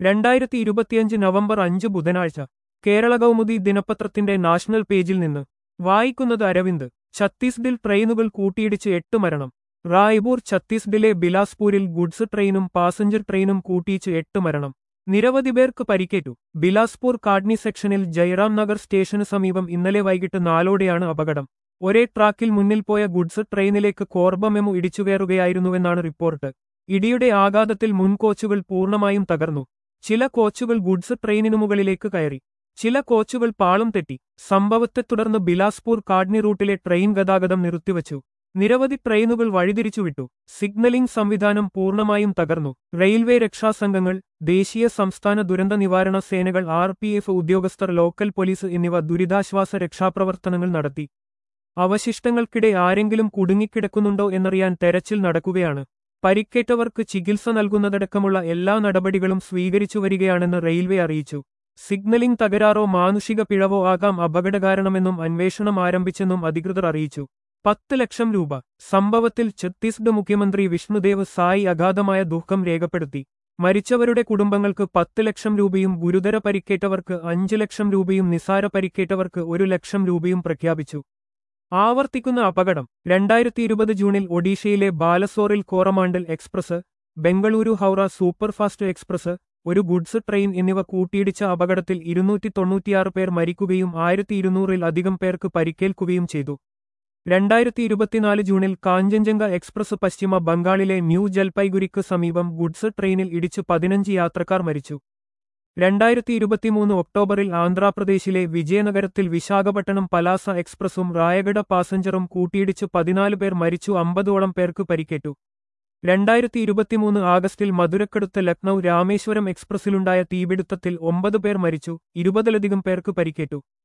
രണ്ടായിരത്തി ഇരുപത്തിയഞ്ച് നവംബർ അഞ്ച് ബുധനാഴ്ച കേരള കൗമുദി ദിനപത്രത്തിന്റെ നാഷണൽ പേജിൽ നിന്ന് വായിക്കുന്നത് അരവിന്ദ് ഛത്തീസ്ഗഡിൽ ട്രെയിനുകൾ കൂട്ടിയിടിച്ച് എട്ട് മരണം റായ്പൂർ ഛത്തീസ്ഗഡിലെ ബിലാസ്പൂരിൽ ഗുഡ്സ് ട്രെയിനും പാസഞ്ചർ ട്രെയിനും കൂട്ടിയിച്ച് എട്ട് മരണം നിരവധി പേർക്ക് പരിക്കേറ്റു ബിലാസ്പൂർ കാഡ്നി സെക്ഷനിൽ ജയറാം നഗർ സ്റ്റേഷന് സമീപം ഇന്നലെ വൈകിട്ട് നാലോടെയാണ് അപകടം ഒരേ ട്രാക്കിൽ മുന്നിൽ പോയ ഗുഡ്സ് ട്രെയിനിലേക്ക് കോർബ മെമു ഇടിച്ചുകയറുകയായിരുന്നുവെന്നാണ് റിപ്പോർട്ട് ഇടിയുടെ ആഘാതത്തിൽ മുൻ കോച്ചുകൾ പൂർണ്ണമായും തകർന്നു ചില കോച്ചുകൾ ഗുഡ്സ് ട്രെയിനിനു മുകളിലേക്ക് കയറി ചില കോച്ചുകൾ പാളം തെറ്റി സംഭവത്തെ തുടർന്ന് ബിലാസ്പൂർ കാഡ്നി റൂട്ടിലെ ട്രെയിൻ ഗതാഗതം നിർത്തിവച്ചു നിരവധി ട്രെയിനുകൾ വഴിതിരിച്ചുവിട്ടു സിഗ്നലിംഗ് സംവിധാനം പൂർണ്ണമായും തകർന്നു റെയിൽവേ രക്ഷാസംഘങ്ങൾ ദേശീയ സംസ്ഥാന ദുരന്ത നിവാരണ സേനകൾ ആർ പി എഫ് ഉദ്യോഗസ്ഥർ ലോക്കൽ പോലീസ് എന്നിവ ദുരിതാശ്വാസ രക്ഷാപ്രവർത്തനങ്ങൾ നടത്തി അവശിഷ്ടങ്ങൾക്കിടെ ആരെങ്കിലും കുടുങ്ങിക്കിടക്കുന്നുണ്ടോ എന്നറിയാൻ തെരച്ചിൽ നടക്കുകയാണ് പരിക്കേറ്റവർക്ക് ചികിത്സ നൽകുന്നതടക്കമുള്ള എല്ലാ നടപടികളും സ്വീകരിച്ചു വരികയാണെന്ന് റെയിൽവേ അറിയിച്ചു സിഗ്നലിംഗ് തകരാറോ മാനുഷിക പിഴവോ ആകാം അപകടകാരണമെന്നും അന്വേഷണം ആരംഭിച്ചെന്നും അധികൃതർ അറിയിച്ചു പത്ത് ലക്ഷം രൂപ സംഭവത്തിൽ ഛത്തീസ്ഗഡ് മുഖ്യമന്ത്രി വിഷ്ണുദേവ് സായി അഗാധമായ ദുഃഖം രേഖപ്പെടുത്തി മരിച്ചവരുടെ കുടുംബങ്ങൾക്ക് പത്ത് ലക്ഷം രൂപയും ഗുരുതര പരിക്കേറ്റവർക്ക് അഞ്ച് ലക്ഷം രൂപയും നിസാര പരിക്കേറ്റവർക്ക് ഒരു ലക്ഷം രൂപയും പ്രഖ്യാപിച്ചു ആവർത്തിക്കുന്ന അപകടം രണ്ടായിരത്തി ഇരുപത് ജൂണിൽ ഒഡീഷയിലെ ബാലസോറിൽ Coromandel express Bengaluru Howrah superfast express ഒരു ഗുഡ്സ് ട്രെയിൻ എന്നിവ കൂട്ടിയിടിച്ച അപകടത്തിൽ ഇരുന്നൂറ്റി തൊണ്ണൂറ്റിയാറ് പേർ മരിക്കുകയും ആയിരത്തി ഇരുന്നൂറിൽ അധികം പേർക്ക് പരിക്കേൽക്കുകയും ചെയ്തു രണ്ടായിരത്തി ഇരുപത്തിനാല് ജൂണിൽ കാഞ്ചൻജംഗ എക്സ്പ്രസ് പശ്ചിമ ബംഗാളിലെ ന്യൂ ജൽപൈഗുരിക്ക് സമീപം ഗുഡ്സ് ട്രെയിനിൽ ഇടിച്ച് പതിനഞ്ച് യാത്രക്കാർ മരിച്ചു രണ്ടായിരത്തി ഇരുപത്തിമൂന്ന് ഒക്ടോബറിൽ ആന്ധ്രാപ്രദേശിലെ വിജയനഗരത്തിൽ വിശാഖപട്ടണം പലാസ എക്സ്പ്രസും റായഗഡ പാസഞ്ചറും കൂട്ടിയിടിച്ച് പതിനാല് പേർ മരിച്ചു അമ്പതോളം പേർക്ക് പരിക്കേറ്റു രണ്ടായിരത്തി ഇരുപത്തിമൂന്ന് ആഗസ്റ്റിൽ മധുരക്കടുത്ത് ലക്നൌ രാമേശ്വരം എക്സ്പ്രസിലുണ്ടായ തീപിടുത്തത്തിൽ ഒമ്പത് പേർ മരിച്ചു ഇരുപതിലധികം പേർക്ക് പരിക്കേറ്റു